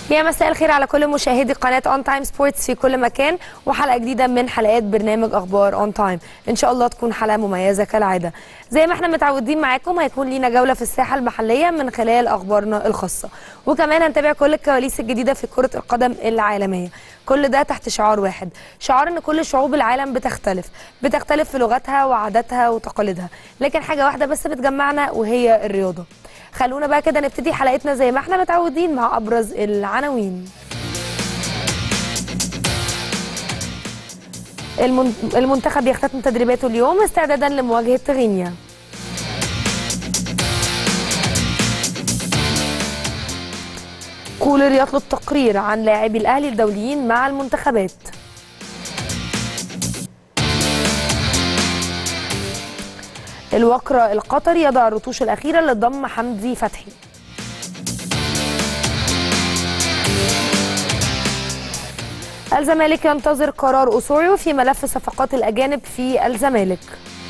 يا مساء الخير على كل مشاهدي قناه اون تايم سبورتس في كل مكان وحلقه جديده من حلقات برنامج اخبار اون تايم ان شاء الله تكون حلقه مميزه كالعاده زي ما احنا متعودين معاكم هيكون لينا جوله في الساحه المحليه من خلال اخبارنا الخاصه وكمان هنتابع كل الكواليس الجديده في كره القدم العالميه كل ده تحت شعار واحد شعار ان كل شعوب العالم بتختلف بتختلف في لغتها وعاداتها وتقاليدها لكن حاجه واحده بس بتجمعنا وهي الرياضه خلونا بقى كده نبتدي حلقتنا زي ما احنا متعودين مع ابرز العناوين المن- المنتخب يختتم تدريباته اليوم استعدادا لمواجهه غينيا كولر يطلب تقرير عن لاعبي الاهلي الدوليين مع المنتخبات الوقرة القطري يضع الرتوش الأخيرة لضم حمدي فتحي الزمالك ينتظر قرار أسوريو في ملف صفقات الأجانب في الزمالك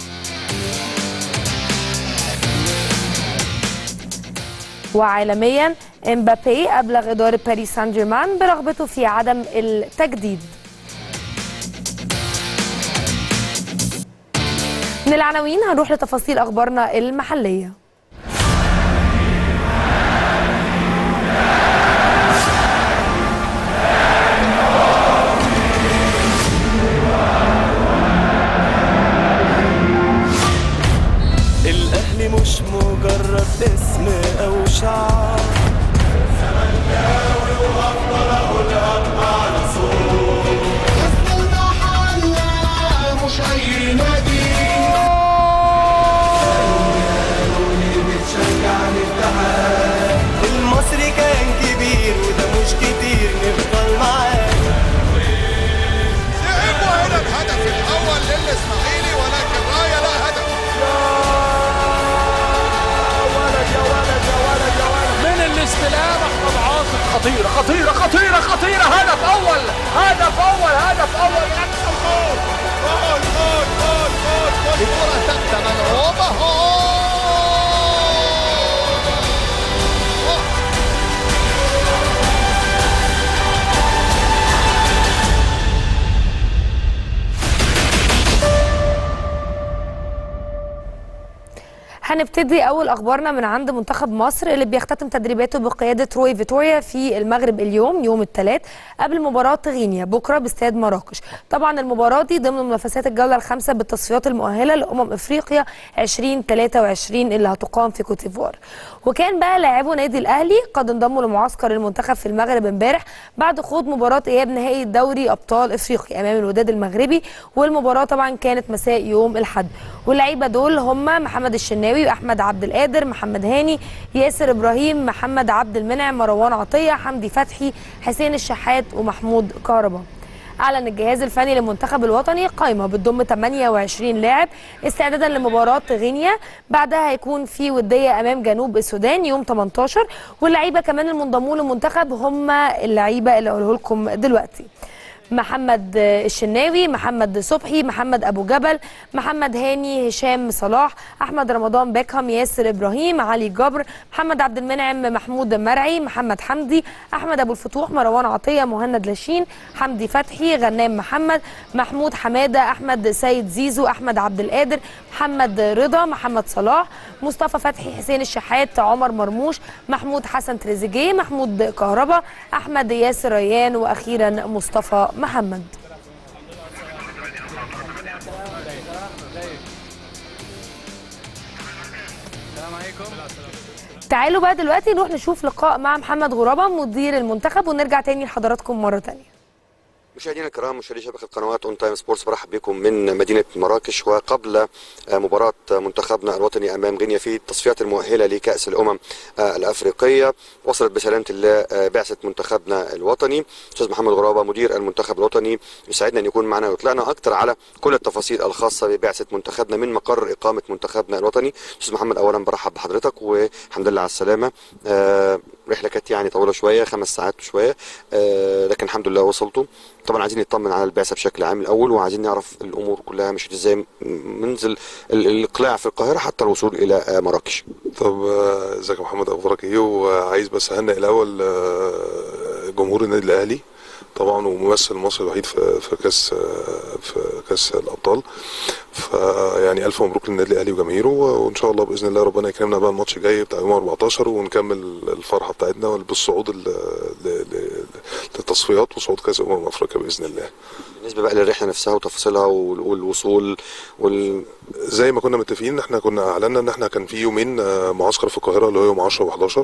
وعالميا امبابي أبلغ إدارة باريس سان جيرمان برغبته في عدم التجديد من العناوين هنروح لتفاصيل أخبارنا المحلية الأهلي مش مجرد اسم أو شعار مش اي نادي المصري كان كبير وده مش كتير نفضل معاه لعبوا هنا الهدف الاول للاسماعيلي ولكن رايه لا هدف من الاستلام احمد عاطف خطيره خطيره خطيره خطيره هدف اول هدف اول هدف اول يكسب جول جول جول جول جول جول الكره ثابته ملعوبه هو هنبتدي اول اخبارنا من عند منتخب مصر اللي بيختتم تدريباته بقياده روي فيتوريا في المغرب اليوم يوم الثلاث قبل مباراه غينيا بكره باستاد مراكش طبعا المباراه دي ضمن منافسات الجوله الخامسه بالتصفيات المؤهله لامم افريقيا 2023 اللي هتقام في كوت ديفوار وكان بقى لاعبو نادي الاهلي قد انضموا لمعسكر المنتخب في المغرب امبارح بعد خوض مباراه اياب نهائي دوري ابطال افريقيا امام الوداد المغربي والمباراه طبعا كانت مساء يوم الاحد واللعيبه دول هم محمد الشناوي واحمد عبد القادر محمد هاني ياسر ابراهيم محمد عبد المنعم مروان عطيه حمدي فتحي حسين الشحات ومحمود كهربا اعلن الجهاز الفني للمنتخب الوطني قائمه بتضم 28 لاعب استعدادا لمباراه غينيا بعدها هيكون في وديه امام جنوب السودان يوم 18 واللعيبه كمان المنضمون للمنتخب هم اللعيبه اللي اقوله لكم دلوقتي محمد الشناوي محمد صبحي محمد ابو جبل محمد هاني هشام صلاح احمد رمضان بيكهام ياسر ابراهيم علي جبر محمد عبد المنعم محمود مرعي محمد حمدي احمد ابو الفتوح مروان عطيه مهند لاشين حمدي فتحي غنام محمد محمود حماده احمد سيد زيزو احمد عبد القادر محمد رضا محمد صلاح مصطفى فتحي حسين الشحات عمر مرموش محمود حسن تريزيجيه محمود كهربا احمد ياسر ريان واخيرا مصطفى محمد تعالوا بقى دلوقتي نروح نشوف لقاء مع محمد غرابه مدير المنتخب ونرجع تاني لحضراتكم مره تانيه مشاهدينا الكرام مشاهدي شبكه قنوات اون تايم سبورتس برحب بكم من مدينه مراكش وقبل آه، مباراه منتخبنا الوطني امام غينيا في التصفيات المؤهله لكاس الامم آه، الافريقيه وصلت بسلامه الله آه، بعثه منتخبنا الوطني استاذ محمد غرابه مدير المنتخب الوطني يسعدنا ان يكون معنا ويطلعنا اكثر على كل التفاصيل الخاصه ببعثه منتخبنا من مقر اقامه منتخبنا الوطني استاذ محمد اولا برحب بحضرتك والحمد لله على السلامه آه، رحله كانت يعني طويله شويه خمس ساعات وشويه آه، لكن الحمد لله وصلتوا طبعا عايزين نطمن على البعثه بشكل عام الاول وعايزين نعرف الامور كلها مشيت ازاي منزل ال- الاقلاع في القاهره حتى الوصول الى آه، مراكش طب آه، ازيك يا محمد اخبارك ايه وعايز بس اهنئ الاول آه، جمهور النادي الاهلي طبعا وممثل مصر الوحيد في في كاس في كاس الابطال فيعني الف مبروك للنادي الاهلي وجماهيره وان شاء الله باذن الله ربنا يكرمنا بقى الماتش الجاي بتاع يوم 14 ونكمل الفرحه بتاعتنا بالصعود ال- ل- ل- للتصفيات وصعود كاس امم افريقيا باذن الله بالنسبه بقى للرحله نفسها وتفاصيلها وال- والوصول وال... زي ما كنا متفقين احنا كنا اعلنا ان احنا كان في يومين آه، معسكر في القاهره اللي هو يوم 10 و11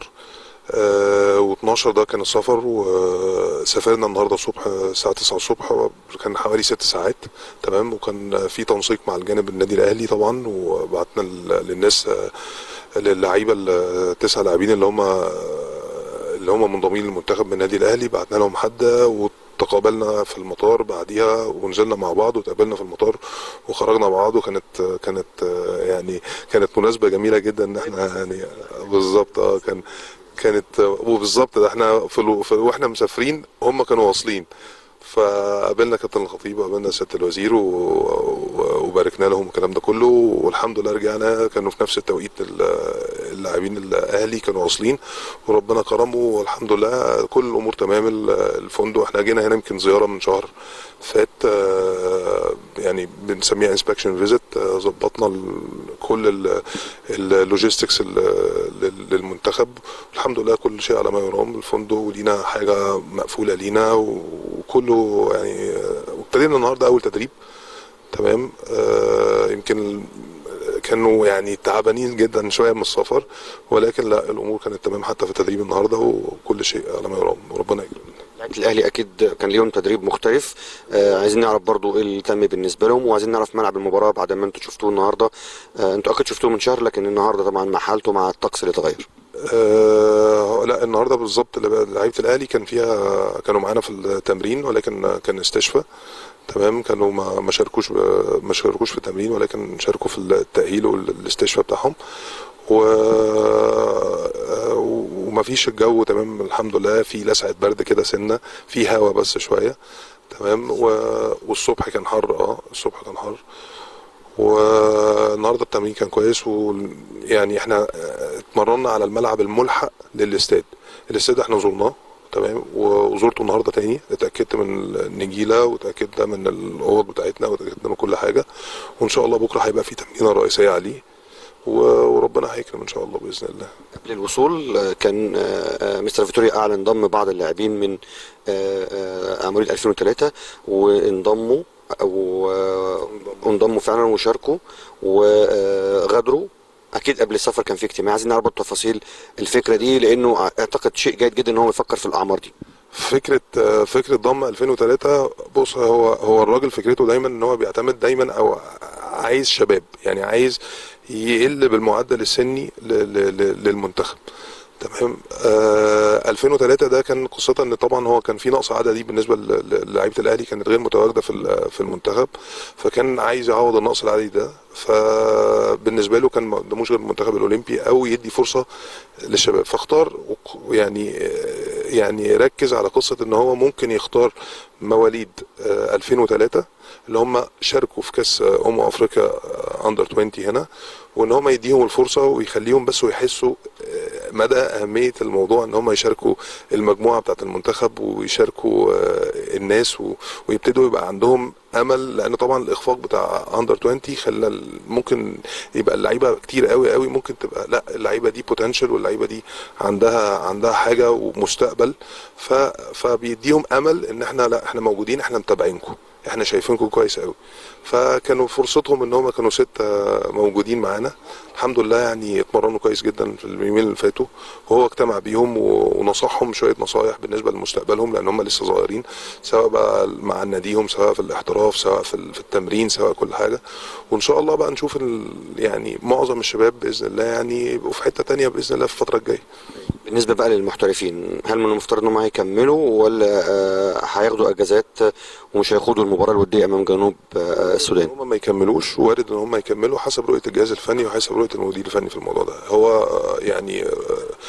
و12 ده كان السفر وسافرنا النهارده الصبح آه، الساعه 9 الصبح كان حوالي 6 ساعات تمام وكان في تنسيق مع الجانب النادي الاهلي طبعا وبعتنا ل- للناس آه، للعيبه التسع لاعبين اللي هم اللي هم منضمين للمنتخب من النادي الاهلي بعتنا لهم حد وتقابلنا في المطار بعديها ونزلنا مع بعض وتقابلنا في المطار وخرجنا مع بعض وكانت كانت آه، يعني كانت مناسبه جميله جدا ان احنا يعني بالظبط اه كان كانت وبالظبط ده احنا في, الو- في واحنا مسافرين هم كانوا واصلين فقابلنا كابتن الخطيب وقابلنا سياده الوزير و... و- وباركنا لهم الكلام ده كله والحمد لله رجعنا كانوا في نفس التوقيت ال- اللاعبين الاهلي كانوا واصلين وربنا كرمه والحمد لله كل الامور تمام ال- الفندق احنا جينا هنا يمكن زياره من شهر فات آه، يعني بنسميها انسبكشن فيزيت ظبطنا ال- كل اللوجيستكس للمنتخب الحمد لله كل شيء على ما يرام الفندق ولينا حاجه مقفوله لينا وكله يعني آه، وابتدينا النهارده اول تدريب تمام آه يمكن كانوا يعني تعبانين جدا شويه من السفر ولكن لا الامور كانت تمام حتى في التدريب النهارده وكل شيء على ما يرام وربنا يكرمنا لعيبه الاهلي اكيد كان ليهم تدريب مختلف آه عايزين نعرف برضو ايه اللي تم بالنسبه لهم وعايزين نعرف ملعب المباراه بعد ما انتوا شفتوه النهارده آه انتوا اكيد شفتوه من شهر لكن النهارده طبعا مع حالته مع الطقس اللي اتغير آه لا النهارده بالظبط لعيبه الاهلي كان فيها كانوا معانا في التمرين ولكن كان استشفاء تمام كانوا ما ما شاركوش ب- ما شاركوش في التمرين ولكن شاركوا في التاهيل والاستشفاء بتاعهم و وما فيش الجو تمام الحمد لله في لسعه برد كده سنه في هوا بس شويه تمام و... والصبح كان حر اه الصبح كان حر والنهارده التمرين كان كويس ويعني احنا اه، اتمرنا على الملعب الملحق للاستاد الاستاد احنا زرناه تمام وزرته النهارده تاني اتاكدت من النجيله واتاكدت من الاوض بتاعتنا واتاكدت من كل حاجه وان شاء الله بكره هيبقى في تمرينه رئيسيه عليه و- وربنا هيكرم ان شاء الله باذن الله قبل الوصول آه، كان آه، آه، مستر فيتوريا اعلن ضم بعض اللاعبين من آه، آه، مواليد 2003 وانضموا او آه، انضموا فعلا وشاركوا وغادروا اكيد قبل السفر كان في اجتماع عايزين نعرف برضه تفاصيل الفكره دي لانه اعتقد شيء جيد جدا ان هو يفكر في الاعمار دي فكره آه، فكره ضم 2003 بص هو هو الراجل فكرته دايما ان هو بيعتمد دايما او عايز شباب يعني عايز يقل بالمعدل السني ل- ل- ل- للمنتخب تمام آه 2003 ده كان قصته ان طبعا هو كان في نقص عددي بالنسبه ل- ل- للعيبه الاهلي كانت غير متواجده في ال- في المنتخب فكان عايز يعوض النقص العددي ده فبالنسبه له كان ما قداموش غير المنتخب الاولمبي او يدي فرصه للشباب فاختار وق- يعني يعني ركز على قصه ان هو ممكن يختار مواليد آه، 2003 اللي هم شاركوا في كاس آه، امم افريقيا اندر 20 هنا وان هم يديهم الفرصه ويخليهم بس ويحسوا آه، مدى اهميه الموضوع ان هم يشاركوا المجموعه بتاعه المنتخب ويشاركوا آه، الناس و- ويبتدوا يبقى عندهم امل لان طبعا الاخفاق بتاع اندر 20 خلى ال- ممكن يبقى اللعيبه كتير قوي قوي ممكن تبقى لا اللعيبه دي بوتنشال واللعيبه دي عندها عندها حاجه ومستقبل ف فبيديهم امل ان احنا لا احنا موجودين احنا متابعينكم احنا شايفينكم كويس قوي فكانوا فرصتهم ان هم كانوا ستة موجودين معانا الحمد لله يعني اتمرنوا كويس جدا في اليومين اللي فاتوا وهو اجتمع بيهم و- ونصحهم شويه نصايح بالنسبه لمستقبلهم لان هم لسه صغيرين سواء بقى مع ناديهم سواء في الاحتراف سواء في ال- في التمرين سواء كل حاجه وان شاء الله بقى نشوف ال- يعني معظم الشباب باذن الله يعني يبقوا في حته تانية باذن الله في الفتره الجايه بالنسبه بقى للمحترفين هل من المفترض انهم هيكملوا ولا آه، هياخدوا اجازات ومش هيخوضوا المباراه الوديه امام جنوب آه، السودان هم ما يكملوش وارد ان هم يكملوا حسب رؤيه الجهاز الفني وحسب رؤيه المدير الفني في الموضوع ده هو آه، يعني آه،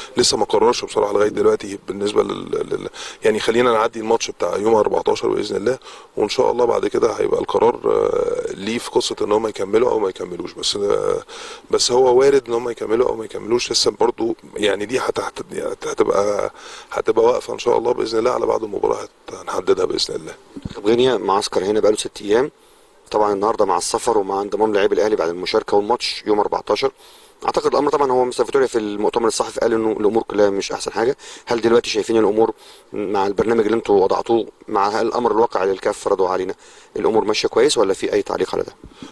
لسه ما قررش بصراحه لغايه دلوقتي بالنسبه لل... لل... يعني خلينا نعدي الماتش بتاع يوم 14 باذن الله وان شاء الله بعد كده هيبقى القرار آه، ليه في قصه ان هم يكملوا او ما يكملوش بس آه، بس هو وارد ان هم يكملوا او ما يكملوش لسه برضو يعني دي هت- هت- هتبقى هتبقى واقفه ان شاء الله باذن الله على بعد المباراه هت- هنحددها باذن الله منتخب غينيا معسكر هنا بقاله ست ايام طبعا النهارده مع السفر ومع انضمام لاعبي الاهلي بعد المشاركه والماتش يوم 14 اعتقد الامر طبعا هو مستر فيتوريا في المؤتمر الصحفي قال انه الامور كلها مش احسن حاجه هل دلوقتي شايفين الامور مع البرنامج اللي انتوا وضعتوه مع الامر الواقع اللي الكاف فرضه علينا الامور ماشيه كويس ولا في اي تعليق على ده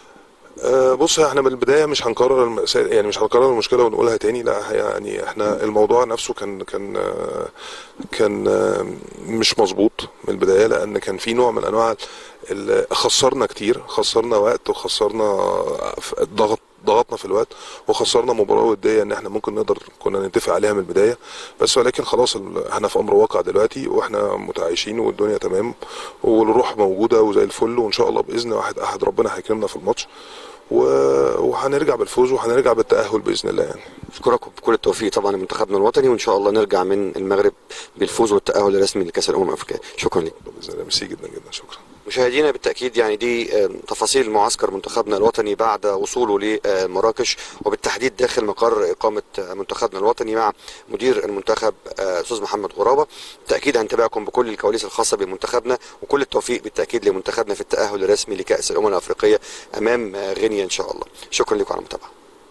أه بص احنا من البدايه مش هنكرر الم- يعني مش هنكرر المشكله ونقولها تاني لا يعني احنا الموضوع نفسه كان كان آه، كان آه، مش مظبوط من البدايه لان كان في نوع من انواع ال- خسرنا كتير خسرنا وقت وخسرنا ف- ضغط ضغطنا في الوقت وخسرنا مباراه وديه ان احنا ممكن نقدر كنا نتفق عليها من البدايه بس ولكن خلاص ال- احنا في امر واقع دلوقتي واحنا متعايشين والدنيا تمام والروح موجوده وزي الفل وان شاء الله باذن واحد احد ربنا هيكرمنا في الماتش و- وهنرجع بالفوز وهنرجع بالتاهل باذن الله يعني اشكركم بكل التوفيق طبعا لمنتخبنا الوطني وان شاء الله نرجع من المغرب بالفوز والتاهل الرسمي لكاس الامم الافريقيه شكرا لك باذن الله ميرسي جدا جدا شكرا مشاهدينا بالتاكيد يعني دي آه، تفاصيل معسكر منتخبنا الوطني بعد وصوله لمراكش وبالتحديد داخل مقر اقامه آه، منتخبنا الوطني مع مدير المنتخب آه، استاذ محمد غرابه بالتاكيد هنتابعكم بكل الكواليس الخاصه بمنتخبنا وكل التوفيق بالتاكيد لمنتخبنا في التاهل الرسمي لكاس الامم الافريقيه امام آه، غينيا ان شاء الله شكرا لكم على المتابعه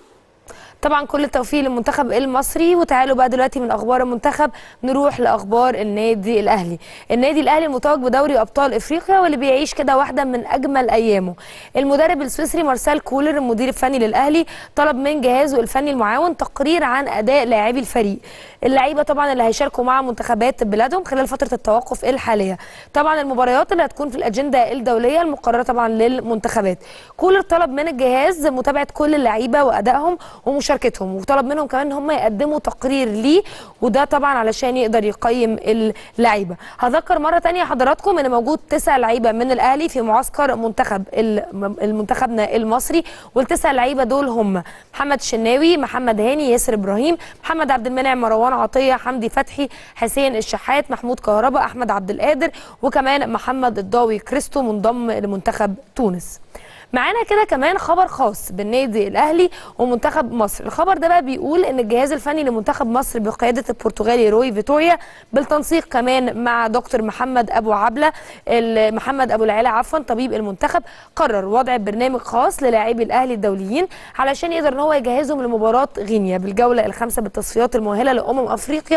طبعا كل التوفيق للمنتخب المصري وتعالوا بقى دلوقتي من اخبار المنتخب نروح لاخبار النادي الاهلي النادي الاهلي المتوج بدوري ابطال افريقيا واللي بيعيش كده واحده من اجمل ايامه المدرب السويسري مارسيل كولر المدير الفني للاهلي طلب من جهازه الفني المعاون تقرير عن اداء لاعبي الفريق اللعيبه طبعا اللي هيشاركوا مع منتخبات بلادهم خلال فتره التوقف الحاليه طبعا المباريات اللي هتكون في الاجنده الدوليه المقرره طبعا للمنتخبات كولر طلب من الجهاز متابعه كل اللعيبه وادائهم ومشاركتهم وطلب منهم كمان ان هم يقدموا تقرير ليه وده طبعا علشان يقدر يقيم اللعيبه هذكر مره تانية حضراتكم ان موجود تسع لعيبه من الاهلي في معسكر منتخب ال- المنتخبنا المصري والتسع لعيبه دول هم محمد شناوي محمد هاني ياسر ابراهيم محمد عبد المنعم مروان عطيه حمدي فتحي حسين الشحات محمود كهربا احمد عبد القادر وكمان محمد الضاوي كريستو منضم لمنتخب تونس معانا كده كمان خبر خاص بالنادي الاهلي ومنتخب مصر الخبر ده بقى بيقول ان الجهاز الفني لمنتخب مصر بقياده البرتغالي روي فيتوريا بالتنسيق كمان مع دكتور محمد ابو عبله ال- محمد ابو العلا عفوا طبيب المنتخب قرر وضع برنامج خاص للاعبي الاهلي الدوليين علشان يقدر ان هو يجهزهم لمباراه غينيا بالجوله الخامسه بالتصفيات المؤهله لامم افريقيا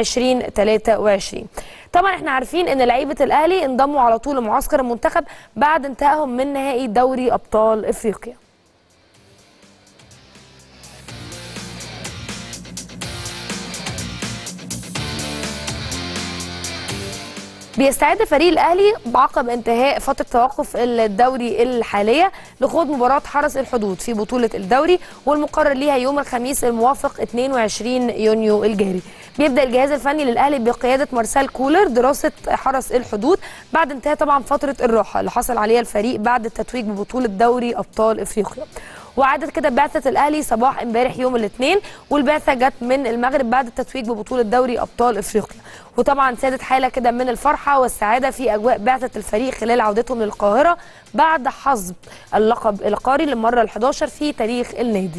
2023 طبعا احنا عارفين ان لعيبه الاهلي انضموا على طول لمعسكر المنتخب بعد انتهائهم من نهائي دوري ابطال افريقيا بيستعد فريق الاهلي بعقب انتهاء فتره توقف الدوري الحاليه لخوض مباراه حرس الحدود في بطوله الدوري والمقرر ليها يوم الخميس الموافق 22 يونيو الجاري بيبدا الجهاز الفني للاهلي بقياده مارسيل كولر دراسه حرس الحدود بعد انتهاء طبعا فتره الراحه اللي حصل عليها الفريق بعد التتويج ببطوله دوري ابطال افريقيا وعادت كده بعثه الاهلي صباح امبارح يوم الاثنين والبعثه جت من المغرب بعد التتويج ببطوله دوري ابطال افريقيا وطبعا سادت حاله كده من الفرحه والسعاده في اجواء بعثه الفريق خلال عودتهم للقاهره بعد حصد اللقب القاري للمره ال11 في تاريخ النادي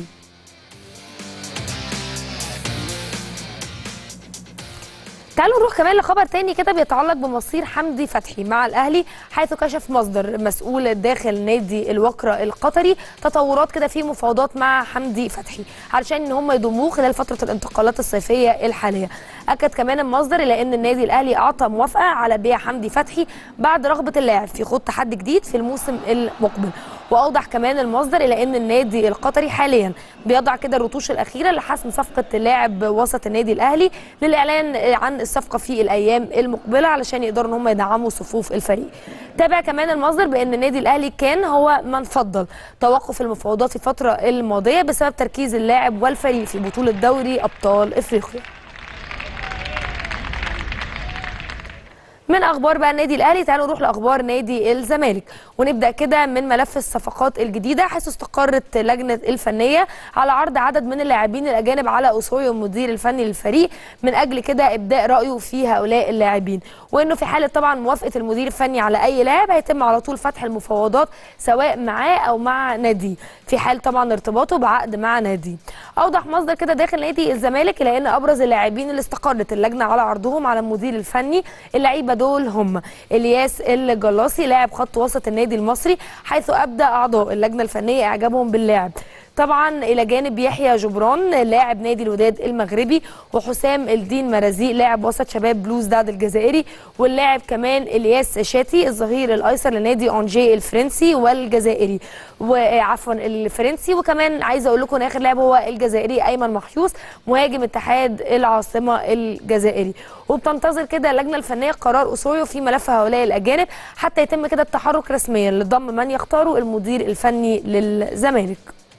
تعالوا نروح كمان لخبر تاني كده بيتعلق بمصير حمدي فتحي مع الاهلي حيث كشف مصدر مسؤول داخل نادي الوكرة القطري تطورات كده في مفاوضات مع حمدي فتحي علشان ان هم يضموه خلال فتره الانتقالات الصيفيه الحاليه اكد كمان المصدر الى ان النادي الاهلي اعطى موافقه على بيع حمدي فتحي بعد رغبه اللاعب في خوض تحدي جديد في الموسم المقبل واوضح كمان المصدر الى ان النادي القطري حاليا بيضع كده الرتوش الاخيره لحسم صفقه اللاعب وسط النادي الاهلي للاعلان عن الصفقه في الايام المقبله علشان يقدروا ان هم يدعموا صفوف الفريق تابع كمان المصدر بان النادي الاهلي كان هو من فضل توقف المفاوضات في الفتره الماضيه بسبب تركيز اللاعب والفريق في بطوله دوري ابطال افريقيا من اخبار بقى النادي الاهلي تعالوا نروح لاخبار نادي الزمالك ونبدا كده من ملف الصفقات الجديده حيث استقرت لجنه الفنيه على عرض عدد من اللاعبين الاجانب على اوسوريو المدير الفني للفريق من اجل كده ابداء رايه في هؤلاء اللاعبين وانه في حاله طبعا موافقه المدير الفني على اي لاعب هيتم على طول فتح المفاوضات سواء معاه او مع نادي في حال طبعا ارتباطه بعقد مع نادي اوضح مصدر كده داخل نادي الزمالك لان ابرز اللاعبين اللي استقرت اللجنه على عرضهم على المدير الفني اللعيبه دول هم الياس الجلاصي لاعب خط وسط النادي المصري حيث ابدى اعضاء اللجنه الفنيه اعجابهم باللاعب طبعا الى جانب يحيى جبران لاعب نادي الوداد المغربي وحسام الدين مرازيق لاعب وسط شباب بلوز داد الجزائري واللاعب كمان الياس شاتي الظهير الايسر لنادي اونجي الفرنسي والجزائري وعفوا الفرنسي وكمان عايزه اقول لكم إن اخر لاعب هو الجزائري ايمن محيوس مهاجم اتحاد العاصمه الجزائري وبتنتظر كده اللجنه الفنيه قرار اسوريو في ملف هؤلاء الاجانب حتى يتم كده التحرك رسميا لضم من يختاره المدير الفني للزمالك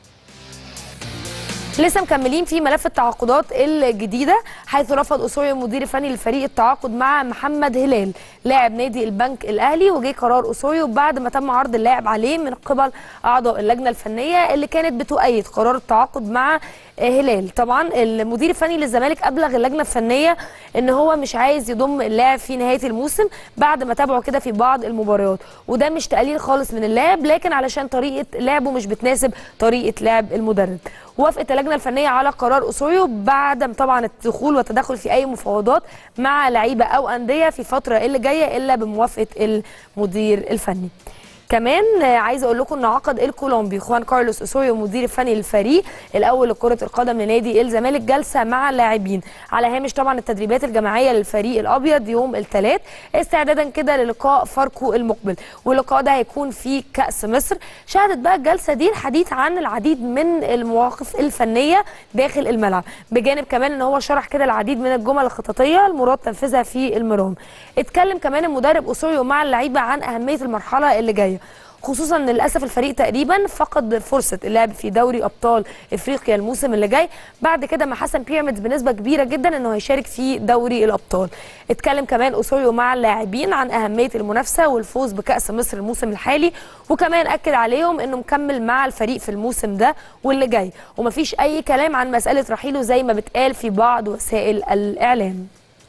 لسه مكملين في ملف التعاقدات الجديده حيث رفض اسوريو المدير الفني للفريق التعاقد مع محمد هلال لاعب نادي البنك الاهلي وجه قرار اسوريو بعد ما تم عرض اللاعب عليه من قبل اعضاء اللجنه الفنيه اللي كانت بتؤيد قرار التعاقد مع هلال طبعا المدير الفني للزمالك ابلغ اللجنه الفنيه ان هو مش عايز يضم اللاعب في نهايه الموسم بعد ما تابعه كده في بعض المباريات وده مش تقليل خالص من اللاعب لكن علشان طريقه لعبه مش بتناسب طريقه لعب المدرب وافقت اللجنه الفنيه على قرار اسوريو بعد طبعا الدخول والتدخل في اي مفاوضات مع لعيبه او انديه في الفتره اللي جايه الا بموافقه المدير الفني كمان آه، عايزه اقول لكم ان عقد الكولومبي خوان كارلوس اسوريو المدير الفني للفريق الاول لكره القدم لنادي الزمالك جلسه مع اللاعبين على هامش طبعا التدريبات الجماعيه للفريق الابيض يوم الثلاث استعدادا كده للقاء فاركو المقبل واللقاء ده هيكون في كاس مصر شهدت بقى الجلسه دي الحديث عن العديد من المواقف الفنيه داخل الملعب بجانب كمان ان هو شرح كده العديد من الجمل الخططيه المراد تنفيذها في المران اتكلم كمان المدرب اسوريو مع اللعيبه عن اهميه المرحله اللي جايه خصوصا ان للاسف الفريق تقريبا فقد فرصه اللعب في دوري ابطال افريقيا الموسم اللي جاي بعد كده ما حسن بيراميدز بنسبه كبيره جدا انه هيشارك في دوري الابطال اتكلم كمان اسوريو مع اللاعبين عن اهميه المنافسه والفوز بكاس مصر الموسم الحالي وكمان اكد عليهم انه مكمل مع الفريق في الموسم ده واللي جاي ومفيش اي كلام عن مساله رحيله زي ما بتقال في بعض وسائل الاعلام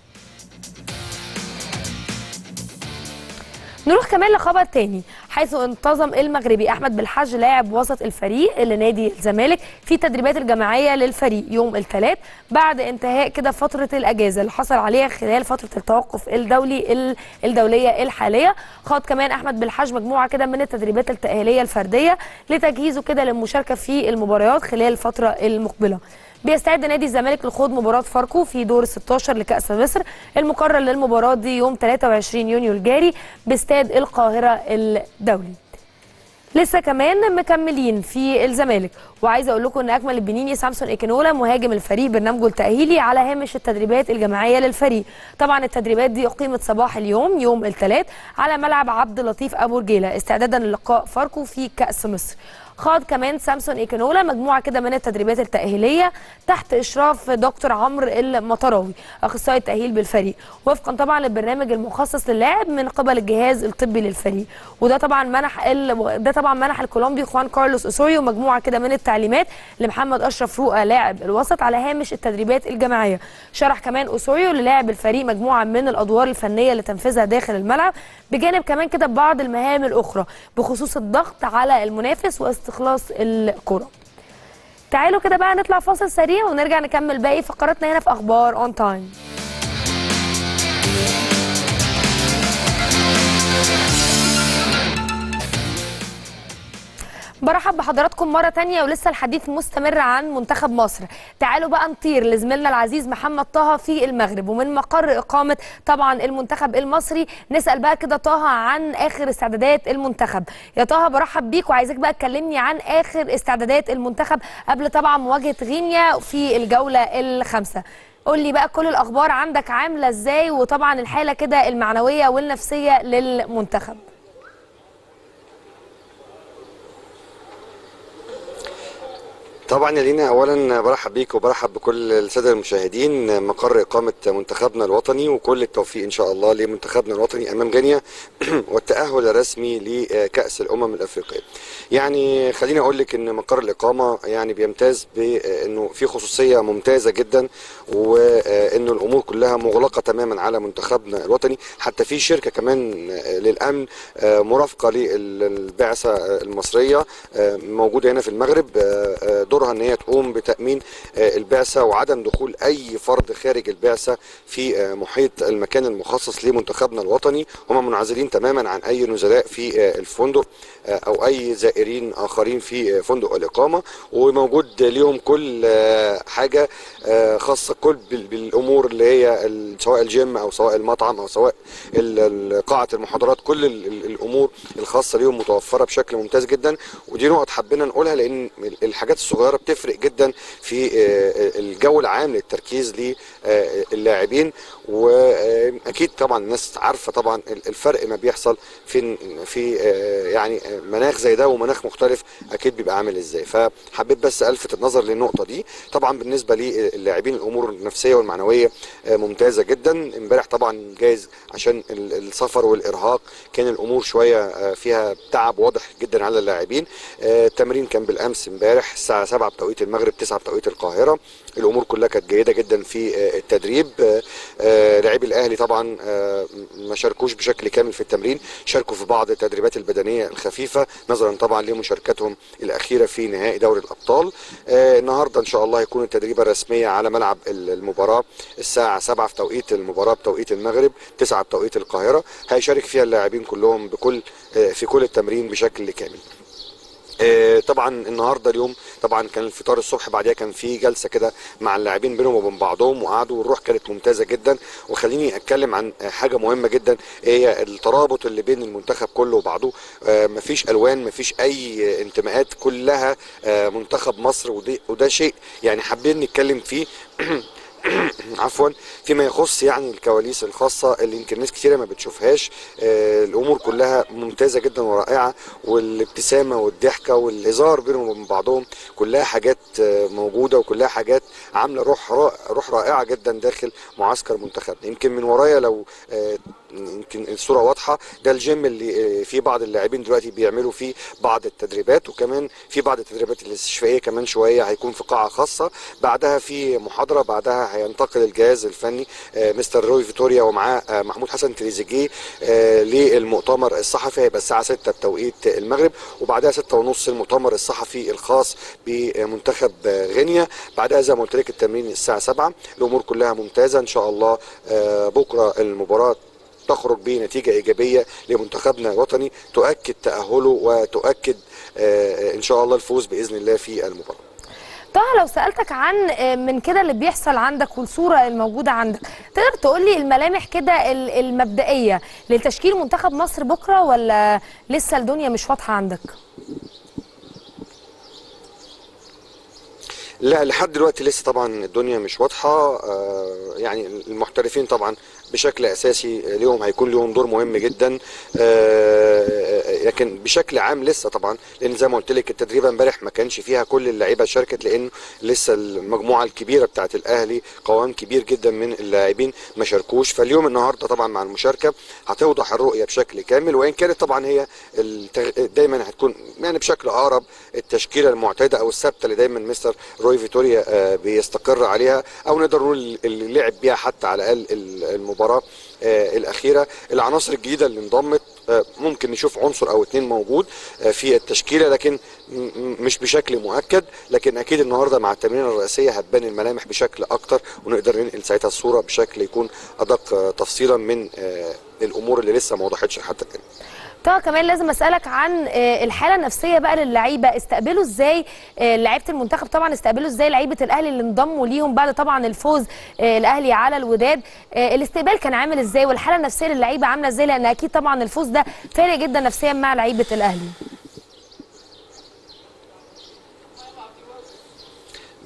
نروح كمان لخبر تاني حيث انتظم المغربي احمد بالحج لاعب وسط الفريق لنادي الزمالك في التدريبات الجماعيه للفريق يوم الثلاث بعد انتهاء كده فتره الاجازه اللي حصل عليها خلال فتره التوقف الدولي ال- الدوليه الحاليه خاض كمان احمد بالحج مجموعه كده من التدريبات التاهيليه الفرديه لتجهيزه كده للمشاركه في المباريات خلال الفتره المقبله بيستعد نادي الزمالك لخوض مباراة فاركو في دور 16 لكأس مصر المقرر للمباراة دي يوم 23 يونيو الجاري باستاد القاهرة الدولي لسه كمان مكملين في الزمالك وعايزه اقول لكم ان اكمل البنيني سامسون ايكينولا مهاجم الفريق برنامجه التاهيلي على هامش التدريبات الجماعيه للفريق طبعا التدريبات دي اقيمت صباح اليوم يوم الثلاث على ملعب عبد اللطيف ابو رجيله استعدادا للقاء فاركو في كاس مصر خاض كمان سامسون ايكينولا مجموعه كده من التدريبات التاهيليه تحت اشراف دكتور عمرو المطراوي اخصائي التاهيل بالفريق وفقا طبعا للبرنامج المخصص للاعب من قبل الجهاز الطبي للفريق وده طبعا منح ال... ده طبعا منح الكولومبي خوان كارلوس اسوريو مجموعه كده من التعليمات لمحمد اشرف رؤى لاعب الوسط على هامش التدريبات الجماعيه شرح كمان اسوريو للاعب الفريق مجموعه من الادوار الفنيه اللي تنفذها داخل الملعب بجانب كمان كده بعض المهام الاخرى بخصوص الضغط على المنافس واستخلاص الكره تعالوا كده بقى نطلع فاصل سريع ونرجع نكمل باقي فقراتنا هنا في اخبار اون تايم برحب بحضراتكم مرة تانية ولسه الحديث مستمر عن منتخب مصر تعالوا بقى نطير لزميلنا العزيز محمد طه في المغرب ومن مقر إقامة طبعا المنتخب المصري نسأل بقى كده طه عن آخر استعدادات المنتخب يا طه برحب بيك وعايزك بقى تكلمني عن آخر استعدادات المنتخب قبل طبعا مواجهة غينيا في الجولة الخامسة قول لي بقى كل الأخبار عندك عاملة إزاي وطبعا الحالة كده المعنوية والنفسية للمنتخب طبعا يا لينا اولا برحب بيك وبرحب بكل الساده المشاهدين مقر اقامه منتخبنا الوطني وكل التوفيق ان شاء الله لمنتخبنا الوطني امام غينيا والتاهل الرسمي لكاس الامم الافريقيه. يعني خليني اقول لك ان مقر الاقامه يعني بيمتاز بانه في خصوصيه ممتازه جدا وانه الامور كلها مغلقه تماما على منتخبنا الوطني حتى في شركه كمان للامن مرافقه للبعثه المصريه موجوده هنا في المغرب دورها ان هي تقوم بتامين البعثه وعدم دخول اي فرد خارج البعثه في محيط المكان المخصص لمنتخبنا الوطني هم منعزلين تماما عن اي نزلاء في الفندق او اي زائرين اخرين في فندق الاقامه وموجود ليهم كل حاجه خاصه كل بالامور اللي هي سواء الجيم او سواء المطعم او سواء قاعه المحاضرات كل الامور الخاصه ليهم متوفره بشكل ممتاز جدا ودي نقط حبينا نقولها لان الحاجات الصغيره بتفرق جدا في الجو العام للتركيز للاعبين واكيد طبعا الناس عارفه طبعا الفرق ما بيحصل في في يعني مناخ زي ده ومناخ مختلف اكيد بيبقى عامل ازاي فحبيت بس الفت النظر للنقطه دي طبعا بالنسبه للاعبين الامور النفسيه والمعنويه ممتازه جدا امبارح طبعا جايز عشان السفر والارهاق كان الامور شويه فيها تعب واضح جدا على اللاعبين التمرين كان بالامس امبارح الساعه 7 بتوقيت المغرب 9 بتوقيت القاهره الامور كلها كانت جيده جدا في التدريب لاعبي الاهلي طبعا ما شاركوش بشكل كامل في التمرين شاركوا في بعض التدريبات البدنيه الخفيفه نظرا طبعا لمشاركتهم الاخيره في نهائي دوري الابطال النهارده ان شاء الله هيكون التدريبه الرسميه على ملعب المباراه الساعه 7 في توقيت المباراه بتوقيت المغرب 9 بتوقيت القاهره هيشارك فيها اللاعبين كلهم بكل في كل التمرين بشكل كامل طبعا النهارده اليوم طبعا كان الفطار الصبح بعدها كان في جلسه كده مع اللاعبين بينهم وبين بعضهم وقعدوا والروح كانت ممتازه جدا وخليني اتكلم عن حاجه مهمه جدا هي الترابط اللي بين المنتخب كله وبعضه مفيش الوان مفيش اي انتماءات كلها منتخب مصر وده شيء يعني حابين نتكلم فيه عفوا فيما يخص يعني الكواليس الخاصه اللي يمكن ناس كثيره ما بتشوفهاش آه الامور كلها ممتازه جدا ورائعه والابتسامه والضحكه والهزار بينهم وبين بعضهم كلها حاجات آه موجوده وكلها حاجات عامله روح روح رائعه جدا داخل معسكر منتخبنا يمكن من ورايا لو آه يمكن الصوره واضحه ده الجيم اللي فيه بعض اللاعبين دلوقتي بيعملوا فيه بعض التدريبات وكمان في بعض التدريبات الاستشفائيه كمان شويه هيكون في قاعه خاصه بعدها في محاضره بعدها هينتقل الجهاز الفني مستر روي فيتوريا ومعاه محمود حسن تريزيجيه للمؤتمر الصحفي هيبقى الساعه 6 بتوقيت المغرب وبعدها 6 ونص المؤتمر الصحفي الخاص بمنتخب غينيا بعدها زي ما قلت لك التمرين الساعه 7 الامور كلها ممتازه ان شاء الله بكره المباراه تخرج بنتيجه ايجابيه لمنتخبنا الوطني تؤكد تاهله وتؤكد ان شاء الله الفوز باذن الله في المباراه. طه لو سالتك عن من كده اللي بيحصل عندك والصوره الموجوده عندك تقدر تقول لي الملامح كده المبدئيه لتشكيل منتخب مصر بكره ولا لسه الدنيا مش واضحه عندك؟ لا لحد دلوقتي لسه طبعا الدنيا مش واضحه آه يعني المحترفين طبعا بشكل اساسي اليوم هيكون لهم دور مهم جدا آه لكن بشكل عام لسه طبعا لان زي ما قلت لك التدريبه امبارح ما كانش فيها كل اللعيبه شاركت لان لسه المجموعه الكبيره بتاعه الاهلي قوام كبير جدا من اللاعبين ما شاركوش فاليوم النهارده طبعا مع المشاركه هتوضح الرؤيه بشكل كامل وان كانت طبعا هي دايما هتكون يعني بشكل اقرب التشكيله المعتاده او الثابته اللي دايما مستر روي فيتوريا بيستقر عليها او نقدر نقول اللي لعب بيها حتى على الاقل المباراه الاخيره العناصر الجديده اللي انضمت ممكن نشوف عنصر او اتنين موجود في التشكيله لكن مش بشكل مؤكد لكن اكيد النهارده مع التمرين الرئيسيه هتبان الملامح بشكل اكتر ونقدر ننقل ساعتها الصوره بشكل يكون ادق تفصيلا من الامور اللي لسه ما وضحتش حتى الان طه كمان لازم اسالك عن الحاله النفسيه بقى للعيبه استقبلوا ازاي لعيبه المنتخب طبعا استقبلوا ازاي لعيبه الاهلي اللي انضموا ليهم بعد طبعا الفوز الاهلي على الوداد الاستقبال كان عامل ازاي والحاله النفسيه للعيبه عامله ازاي لان اكيد طبعا الفوز ده فارق جدا نفسيا مع لعيبه الاهلي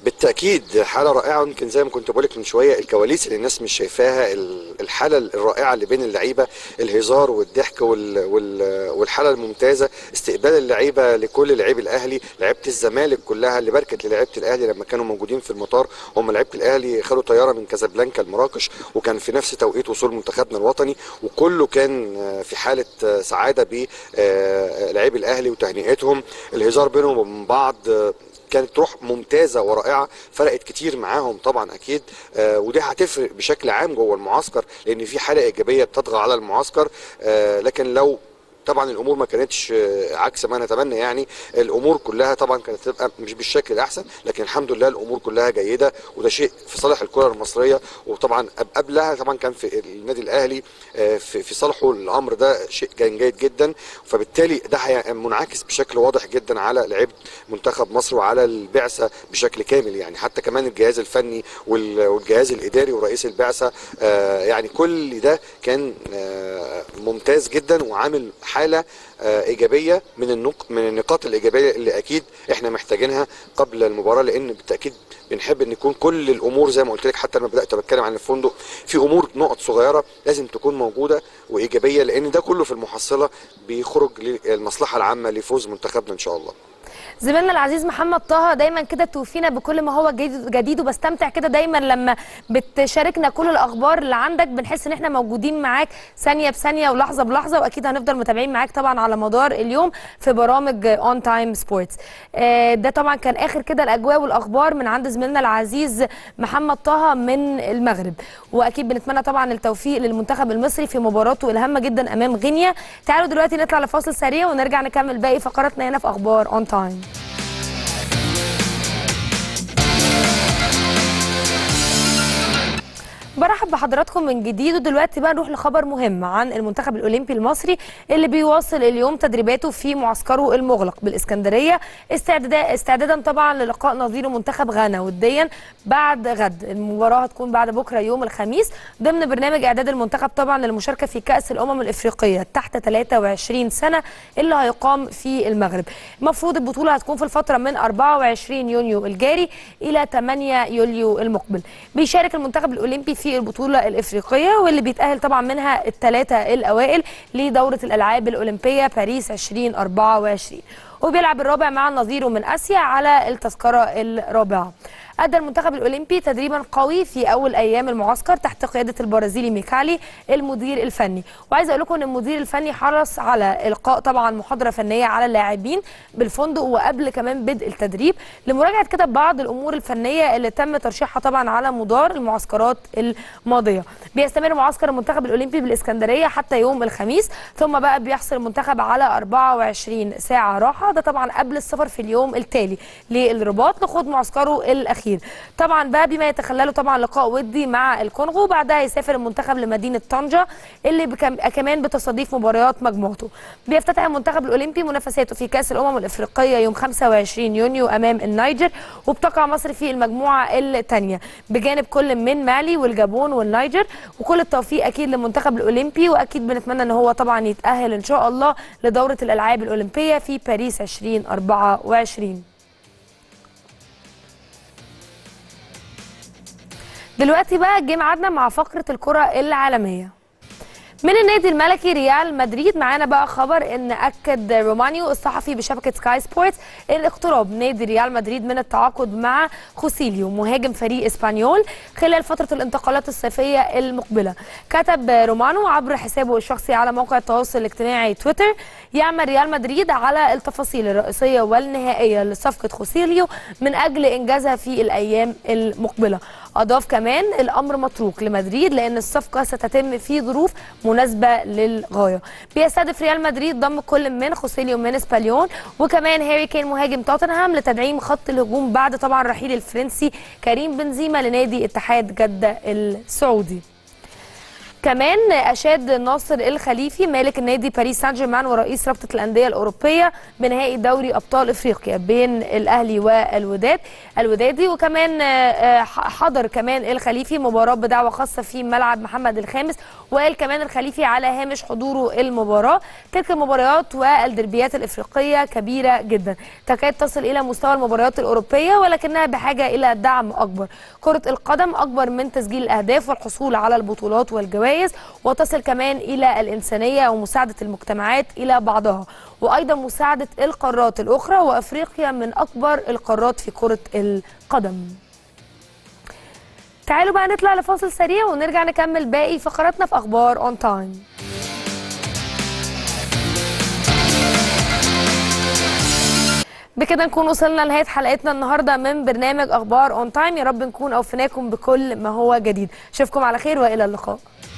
بالتاكيد حاله رائعه يمكن زي ما كنت بقولك من شويه الكواليس اللي الناس مش شايفاها ال- الحاله الرائعه اللي بين اللعيبه الهزار والضحك وال وال والحاله الممتازه استقبال اللعيبه لكل لعيب الاهلي لعيبه الزمالك كلها اللي باركت للعيبه الاهلي لما كانوا موجودين في المطار هم لعيبه الاهلي خدوا طياره من كازابلانكا لمراكش وكان في نفس توقيت وصول منتخبنا الوطني وكله كان آه، في حاله آه، سعاده بلاعبي الاهلي وتهنئتهم الهزار بينهم وبين بعض آه، كانت روح ممتازه ورائعه فرقت كتير معاهم طبعا اكيد آه ودي هتفرق بشكل عام جوه المعسكر لان في حاله ايجابيه بتطغى على المعسكر آه لكن لو طبعا الامور ما كانتش آه، عكس ما نتمنى يعني الامور كلها طبعا كانت تبقى مش بالشكل الاحسن لكن الحمد لله الامور كلها جيده وده شيء في صالح الكره المصريه وطبعا قب- قبلها طبعا كان في النادي الاهلي آه، في في صالحه الامر ده شيء كان جيد جدا فبالتالي ده هي- منعكس بشكل واضح جدا على لعيبه منتخب مصر وعلى البعثه بشكل كامل يعني حتى كمان الجهاز الفني وال- والجهاز الاداري ورئيس البعثه آه، يعني كل ده كان آه، ممتاز جدا وعامل حاله آه، ايجابيه من النق من النقاط الايجابيه اللي اكيد احنا محتاجينها قبل المباراه لان بالتاكيد بنحب ان يكون كل الامور زي ما قلت لك حتى لما بدات بتكلم عن الفندق في امور نقط صغيره لازم تكون موجوده وايجابيه لان ده كله في المحصله بيخرج للمصلحه العامه لفوز منتخبنا ان شاء الله زميلنا العزيز محمد طه دايما كده توفينا بكل ما هو جديد جديد وبستمتع كده دايما لما بتشاركنا كل الاخبار اللي عندك بنحس ان احنا موجودين معاك ثانيه بثانيه ولحظه بلحظه واكيد هنفضل متابعين معاك طبعا على مدار اليوم في برامج اون تايم سبورتس ده طبعا كان اخر كده الاجواء والاخبار من عند زميلنا العزيز محمد طه من المغرب واكيد بنتمنى طبعا التوفيق للمنتخب المصري في مباراته الهامه جدا امام غينيا تعالوا دلوقتي نطلع لفاصل سريع ونرجع نكمل باقي فقراتنا هنا في اخبار اون تايم برحب بحضراتكم من جديد ودلوقتي بقى نروح لخبر مهم عن المنتخب الاولمبي المصري اللي بيواصل اليوم تدريباته في معسكره المغلق بالاسكندريه استعدادا استعدادا طبعا للقاء نظيره منتخب غانا وديا بعد غد المباراه هتكون بعد بكره يوم الخميس ضمن برنامج اعداد المنتخب طبعا للمشاركه في كاس الامم الافريقيه تحت 23 سنه اللي هيقام في المغرب المفروض البطوله هتكون في الفتره من 24 يونيو الجاري الى 8 يوليو المقبل بيشارك المنتخب الاولمبي في البطوله الافريقيه واللي بيتاهل طبعا منها الثلاثه الاوائل لدوره الالعاب الاولمبيه باريس 2024 وبيلعب الرابع مع نظيره من اسيا على التذكره الرابعه أدى المنتخب الأولمبي تدريبا قوي في أول أيام المعسكر تحت قيادة البرازيلي ميكالي المدير الفني وعايز أقول لكم أن المدير الفني حرص على إلقاء طبعا محاضرة فنية على اللاعبين بالفندق وقبل كمان بدء التدريب لمراجعة كده بعض الأمور الفنية اللي تم ترشيحها طبعا على مدار المعسكرات الماضية بيستمر معسكر المنتخب الأولمبي بالإسكندرية حتى يوم الخميس ثم بقى بيحصل المنتخب على 24 ساعة راحة ده طبعا قبل السفر في اليوم التالي للرباط لخوض معسكره الأخير طبعا بقى بما يتخلله طبعا لقاء ودي مع الكونغو بعدها يسافر المنتخب لمدينة طنجة اللي بكم كمان بتستضيف مباريات مجموعته بيفتتح المنتخب الأولمبي منافساته في كأس الأمم الإفريقية يوم 25 يونيو أمام النيجر وبتقع مصر في المجموعة الثانية بجانب كل من مالي والجابون والنيجر وكل التوفيق أكيد للمنتخب الأولمبي وأكيد بنتمنى أن هو طبعا يتأهل إن شاء الله لدورة الألعاب الأولمبية في باريس 2024 دلوقتي بقى جه ميعادنا مع فقره الكره العالميه من النادي الملكي ريال مدريد معانا بقى خبر ان اكد رومانيو الصحفي بشبكه سكاي سبورتس الاقتراب نادي ريال مدريد من التعاقد مع خوسيليو مهاجم فريق اسبانيول خلال فتره الانتقالات الصيفيه المقبله كتب رومانو عبر حسابه الشخصي على موقع التواصل الاجتماعي تويتر يعمل ريال مدريد على التفاصيل الرئيسيه والنهائيه لصفقه خوسيليو من اجل انجازها في الايام المقبله اضاف كمان الامر متروك لمدريد لان الصفقه ستتم في ظروف مناسبه للغايه بيستهدف ريال مدريد ضم كل من خوسيليو من اسباليون وكمان هاري كين مهاجم توتنهام لتدعيم خط الهجوم بعد طبعا رحيل الفرنسي كريم بنزيما لنادي اتحاد جده السعودي كمان اشاد ناصر الخليفي مالك النادي باريس سان جيرمان ورئيس رابطه الانديه الاوروبيه بنهائي دوري ابطال افريقيا بين الاهلي والوداد الودادي وكمان آه، حضر كمان الخليفي مباراه بدعوه خاصه في ملعب محمد الخامس وقال كمان الخليفي على هامش حضوره المباراه تلك المباريات والدربيات الافريقيه كبيره جدا تكاد تصل الى مستوى المباريات الاوروبيه ولكنها بحاجه الى دعم اكبر كره القدم اكبر من تسجيل الاهداف والحصول على البطولات والجوائز وتصل كمان الى الانسانيه ومساعده المجتمعات الى بعضها وايضا مساعده القارات الاخرى وافريقيا من اكبر القارات في كره القدم تعالوا بقى نطلع لفاصل سريع ونرجع نكمل باقي فقراتنا في اخبار اون تايم بكده نكون وصلنا لنهايه حلقتنا النهارده من برنامج اخبار اون تايم يا رب نكون اوفيناكم بكل ما هو جديد اشوفكم على خير والى اللقاء